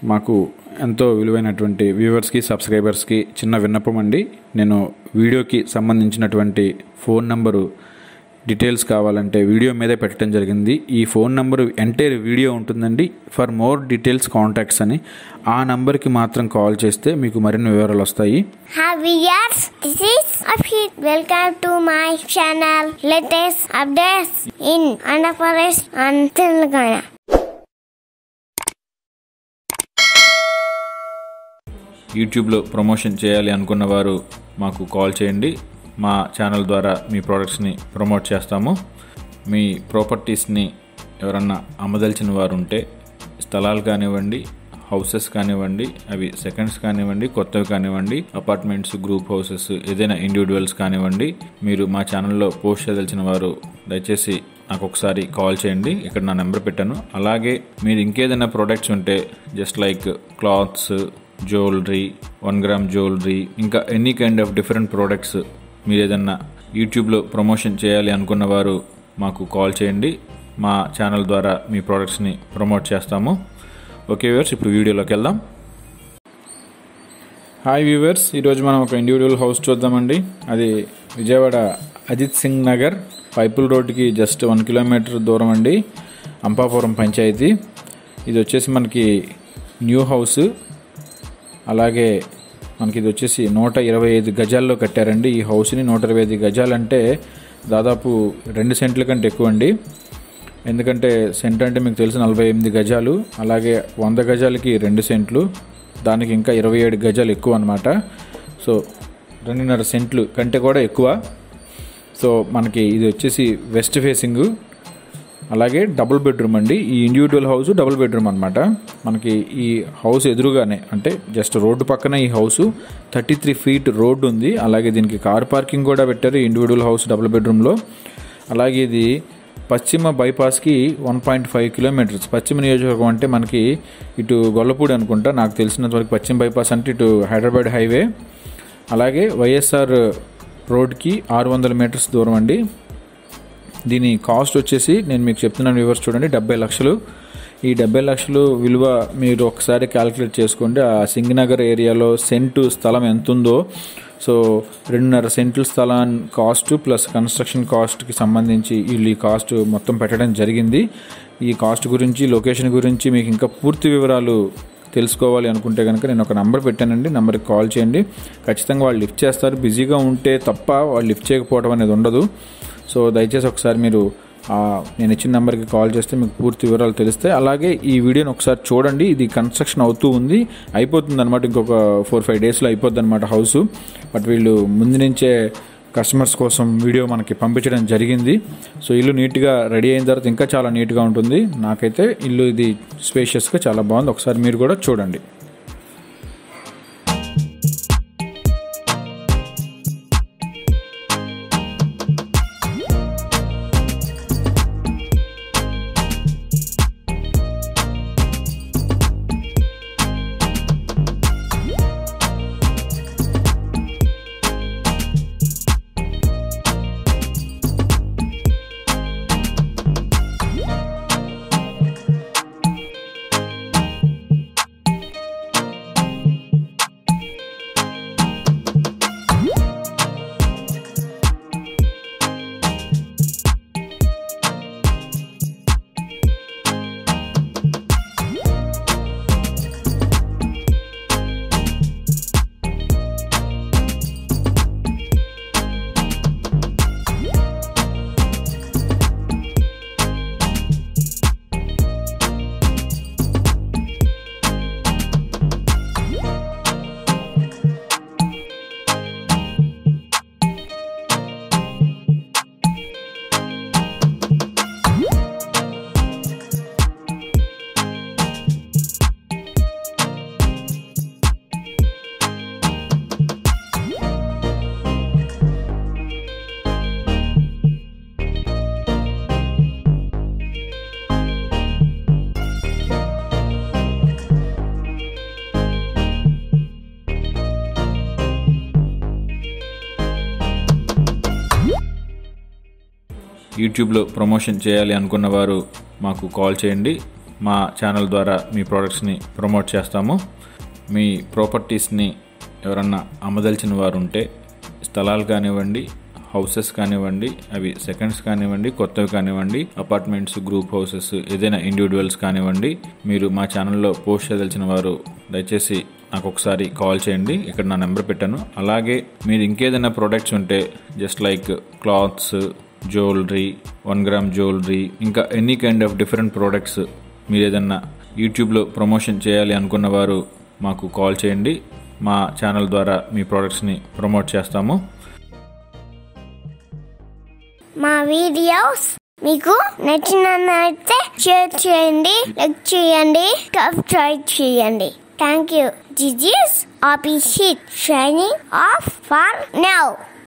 మాకు ఎంతో విలువైనటువంటి వ్యూవర్స్కి సబ్స్క్రైబర్స్కి చిన్న విన్నపం అండి నేను వీడియోకి సంబంధించినటువంటి ఫోన్ నంబరు డీటెయిల్స్ కావాలంటే వీడియో మీదే పెట్టడం జరిగింది ఈ ఫోన్ నంబరు ఎంటైర్ వీడియో ఉంటుందండి ఫర్ మోర్ డీటెయిల్స్ కాంటాక్ట్స్ అని ఆ నంబర్కి మాత్రం కాల్ చేస్తే మీకు మరిన్ని వివరాలు వస్తాయి Hi viewers, this is Afid. Welcome to my channel. Latest updates in Andhra Pradesh and Telangana. యూట్యూబ్లో ప్రమోషన్ చేయాలి అనుకున్న వారు మాకు కాల్ చేయండి మా ఛానల్ ద్వారా మీ ప్రోడక్ట్స్ని ప్రమోట్ చేస్తాము మీ ప్రాపర్టీస్ని ఎవరన్నా అమ్మదలిచిన వారు ఉంటే స్థలాలు కానివ్వండి హౌసెస్ కానివ్వండి అవి సెకండ్స్ కానివ్వండి కొత్తవి కానివ్వండి అపార్ట్మెంట్స్ గ్రూప్ హౌసెస్ ఏదైనా ఇండివిజువల్స్ కానివ్వండి మీరు మా ఛానల్లో పోస్ట్ చేయదలిచిన వారు దయచేసి నాకు ఒకసారి కాల్ చేయండి ఇక్కడ నా నెంబర్ పెట్టాను అలాగే మీరు ఇంకేదైనా ప్రోడక్ట్స్ ఉంటే just like clothes jewellery one gram jewellery ఇంకా any kind of different products మీరు ఏదన్నా యూట్యూబ్లో ప్రమోషన్ చేయాలి అనుకున్న వారు మాకు కాల్ చేయండి మా ఛానల్ ద్వారా మీ ప్రోడక్ట్స్ని ప్రమోట్ చేస్తాము ఓకే వ్యూవర్స్ ఇప్పుడు వీడియోలోకి వెళ్దాం హాయ్ వ్యూవర్స్ ఈరోజు మనం ఒక ఇండివిజువల్ హౌస్ చూద్దామండి అది విజయవాడ అజిత్ సింగ్ నగర్ పైపుల్ రోడ్డుకి జస్ట్ వన్ కిలోమీటర్ దూరం అండి అంపాపురం పంచాయతీ ఇది వచ్చేసి మనకి న్యూ హౌస్ అలాగే మనకి ఇది వచ్చేసి నూట ఇరవై ఐదు గజాల్లో కట్టారండి ఈ హౌస్ని నూట ఇరవై ఐదు గజాలంటే దాదాపు రెండు సెంట్ల కంటే ఎక్కువ అండి ఎందుకంటే సెంట్ అంటే మీకు తెలుసు నలభై ఎనిమిది గజాలు అలాగే వంద గజాలకి రెండు సెంట్లు దానికి ఇంకా ఇరవై ఏడు గజాలు ఎక్కువ అనమాట సో రెండున్నర సెంట్లు కంటే కూడా ఎక్కువ సో మనకి ఇది వచ్చేసి వెస్ట్ ఫేసింగ్ అలాగే డబుల్ బెడ్రూమ్ అండి ఈ ఇండివిజువల్ హౌస్ డబుల్ బెడ్రూమ్ అనమాట మనకి ఈ హౌస్ ఎదురుగానే అంటే జస్ట్ రోడ్డు పక్కన ఈ house thirty three feet road ఉంది అలాగే దీనికి కార్ పార్కింగ్ కూడా పెట్టారు ఇండివిజువల్ హౌస్ డబుల్ బెడ్రూమ్లో అలాగే ఇది పశ్చిమ బైపాస్కి వన్ పాయింట్ ఫైవ్ కిలోమీటర్స్ పశ్చిమ నియోజకవర్గం అంటే మనకి ఇటు గొల్లపూడి అనుకుంటా నాకు తెలిసినంత వరకు పశ్చిమ బైపాస్ అంటే ఇటు హైదరాబాద్ హైవే అలాగే వైఎస్ఆర్ రోడ్కి ఆరు వందల మీటర్స్ దూరం అండి దీని కాస్ట్ వచ్చేసి నేను మీకు చెప్తున్నాను వ్యూవర్స్ చూడండి డెబ్బై లక్షలు ఈ డెబ్బై లక్షలు విలువ మీరు ఒకసారి క్యాలిక్యులేట్ చేసుకోండి ఆ సింగనగర్ ఏరియాలో సెంటు స్థలం ఎంత ఉందో సో రెండున్నర సెంట్ల స్థలం కాస్ట్ ప్లస్ కన్స్ట్రక్షన్ కాస్ట్కి సంబంధించి వీళ్ళు ఈ కాస్ట్ మొత్తం పెట్టడం జరిగింది ఈ కాస్ట్ గురించి లొకేషన్ గురించి మీకు ఇంకా పూర్తి వివరాలు తెలుసుకోవాలి అనుకుంటే కనుక నేను ఒక నంబర్ పెట్టానండి నెంబర్కి కాల్ చేయండి ఖచ్చితంగా వాళ్ళు లిఫ్ట్ చేస్తారు బిజీగా ఉంటే తప్ప వాళ్ళు లిఫ్ట్ చేయకపోవడం అనేది ఉండదు సో దయచేసి ఒకసారి మీరు ఆ, నేను ఇచ్చిన నెంబర్కి కాల్ చేస్తే మీకు పూర్తి వివరాలు తెలుస్తాయి అలాగే ఈ వీడియోని ఒకసారి చూడండి ఇది కన్స్ట్రక్షన్ అవుతూ ఉంది అయిపోతుంది అనమాట ఇంకొక ఫోర్ ఫైవ్ డేస్లో అయిపోద్ది అనమాట హౌస్ బట్ వీళ్ళు ముందు నుంచే కస్టమర్స్ కోసం వీడియో మనకి పంపించడం జరిగింది సో ఇల్లు నీట్గా రెడీ అయిన తర్వాత ఇంకా చాలా నీట్గా ఉంటుంది నాకైతే ఇల్లు ఇది స్పేషియస్గా చాలా బాగుంది ఒకసారి మీరు కూడా చూడండి యూట్యూబ్లో ప్రమోషన్ చేయాలి అనుకున్న వారు మాకు కాల్ చేయండి మా ఛానల్ ద్వారా మీ ప్రోడక్ట్స్ని ప్రమోట్ చేస్తాము మీ ప్రాపర్టీస్ని ఎవరన్నా అమ్మదలిచిన వారు ఉంటే స్థలాలు కానివ్వండి హౌసెస్ కానివ్వండి అవి సెకండ్స్ కానివ్వండి కొత్తవి కానివ్వండి అపార్ట్మెంట్స్ గ్రూప్ హౌసెస్ ఏదైనా ఇండివిజువల్స్ కానివ్వండి మీరు మా ఛానల్లో పోస్ట్ చేయదలిచిన వారు దయచేసి నాకు ఒకసారి కాల్ చేయండి ఇక్కడ నా నెంబర్ పెట్టాను అలాగే మీరు ఇంకేదైనా ప్రోడక్ట్స్ ఉంటే just like clothes jewellery one gram jewellery ఇంకా any kind of different products మీరు ఏదన్నా యూట్యూబ్లో ప్రమోషన్ చేయాలి అనుకున్న వారు మాకు కాల్ చేయండి మా ఛానల్ ద్వారా మీ ప్రోడక్ట్స్ని ప్రమోట్ చేస్తాము మా వీడియోస్ మీకు నచ్చినట్లయితే షేర్ చేయండి లైక్ చేయండి సబ్స్క్రైబ్ చేయండి thank you this is office signing off for now